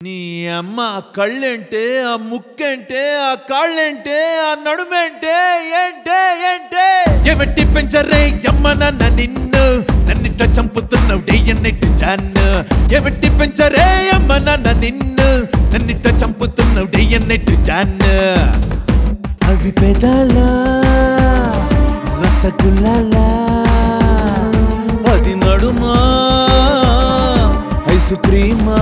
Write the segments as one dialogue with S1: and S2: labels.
S1: నీ అమ్మ ఆ కళ్ళేంటే ఆ ముక్కేంటే ఆ కాళ్ళేంటే ఆ నడుమేంటే ఏంటే ఏంటే ఏమిటి పెంచరే అమ్మ నాన్న నిన్ను నన్నిట్లా చంపుతున్నావు డే అన్నట్టు జాన్ను ఏమిటి పెంచరే అమ్మ నాన్న నిన్ను నన్నిట్లా చంపుతున్నావు డే అన్నట్టు జాన్ను అవి పెదాలా రసగుల్లాలా అది నడుమా ఐసు క్రీమా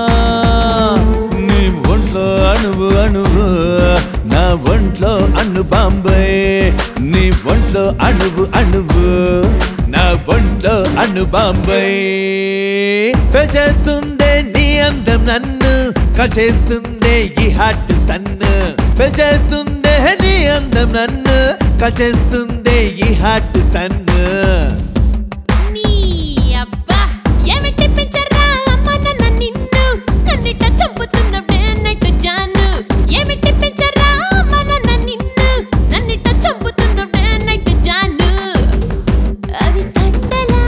S1: నీ ఒంట్లో అణువు అణువు నా ఒంట్లో అణు బాంబే నీ ఒంట్లో అణువు అణువు నా ఒంట్లో అణు బాంబే పెంచేస్తుందే నీ అందం నన్ను కచేస్తుందే ఈ హార్ట్ సన్ను పెంచేస్తుందే నీ అందం నన్ను కచేస్తుందే ఈ హార్ట్ సన్ను
S2: నీ అబ్బా ఏమిటి పిచ్చర్రా అమ్మ నన్న నిన్ను కన్నిట చంపుతున్నప్పుడే అన్నట్టు జాను ఏమిటి పిచ్చర్రా అమ్మ నన్న నిన్ను నన్నిట చంపుతున్నప్పుడే అన్నట్టు జాను అవి కండలా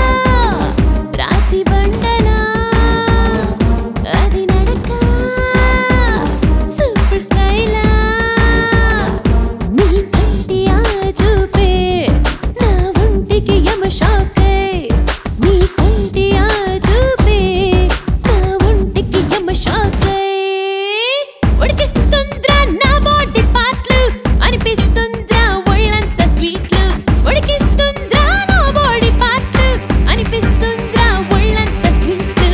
S2: రాతి బండలా అది నడక సూపర్ స్టైలా నీ కంటి ఆ చూపే నా ఒంటికి యమ షాకే నీ కంటి ఆ చూపే నా ఒంటికి యమ షాకే ఉడికిస్తుంద్రా నా బాడీ పార్ట్లు అనిపిస్తుంద్రా ఒళ్ళంత స్వీట్లు ఉడికిస్తుంద్రా నా బాడీ పార్ట్లు అనిపిస్తుంద్రా ఒళ్ళంత స్వీట్లు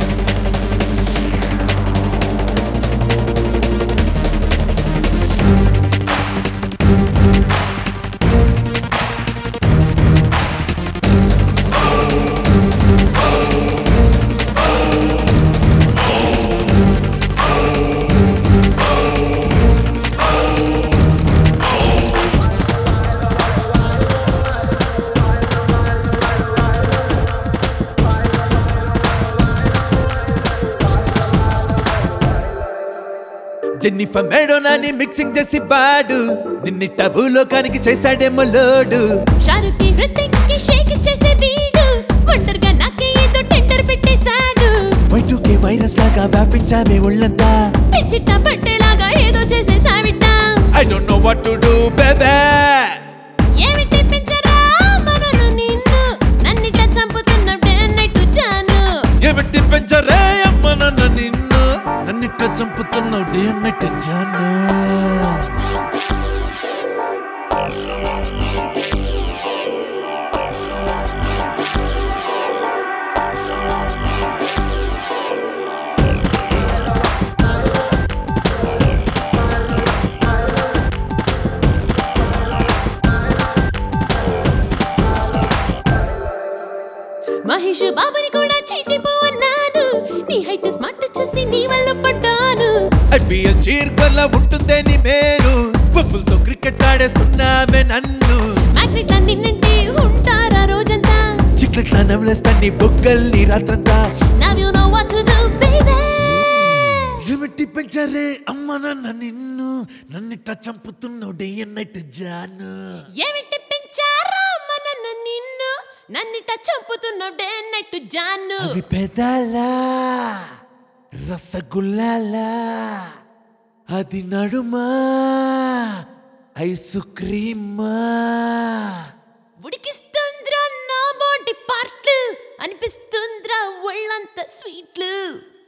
S1: జెన్నిఫర్ మేడోనాని మిక్సింగ్ చేసి పాడు నిన్ని టబులోకానికి చేశాడేమో లోడు
S2: షారుఖ్ కి హృతిక్ కి షేక్ చేసే వీడు ఒంటరిగా నాకే ఏదో టెండర్ పెట్టేశాడు
S1: వైటుకే వైరస్ లాగా వ్యాపించామే ఒళ్ళంతా
S2: పిచ్చిట్ట పట్టేలాగా ఏదో చేసేసావిట
S1: I don't know what to do baby
S2: ఏమిటి పెంచరా మనను నిన్ను నన్నిట చంపుతున్నట్టే అన్నట్టు జాను
S1: ఏమిటి పెంచరే అమ్మ నన్ను నిన్ను నన్నిట్ట చంపుతున్నావు డే అన్నట్టు జాను
S2: మహేష్ బాబుని కూడా చీచిపో అన్నాను నీ హైట్ స్మార్ట్ చూసి నీ వల్ల పడ్డాను
S1: ఐపీఎల్ చీర్కల్లా ఉంటుందే నీ మేలు పప్పులతో క్రికెట్ ఆడేస్తున్నామే నన్ను
S2: మ్యాగ్నెట్ నిన్నంటే ఉంటారా రోజంతా
S1: చిక్లెట్లా నవ్వులేస్తా నీ బొగ్గల్ని రాత్రంతా
S2: Now you know what to do, baby.
S1: ఏమిటి పెంచరే అమ్మ నాన్న నిన్ను నన్నిట్ట చంపుతున్నావు డే అన్నట్టు జాను
S2: ఏమిటి పెంచారా మన నిన్ను నన్నిట చంపుతున్నాడే అన్నట్టు జాను
S1: అవి పెదాలా రసగుల్లాలా అది నడుమా ఐసు క్రీమా
S2: ఉడికిస్తుంద్రా నా బాడీ పార్ట్లు అనిపిస్తుంద్రా ఒళ్ళంత స్వీట్లు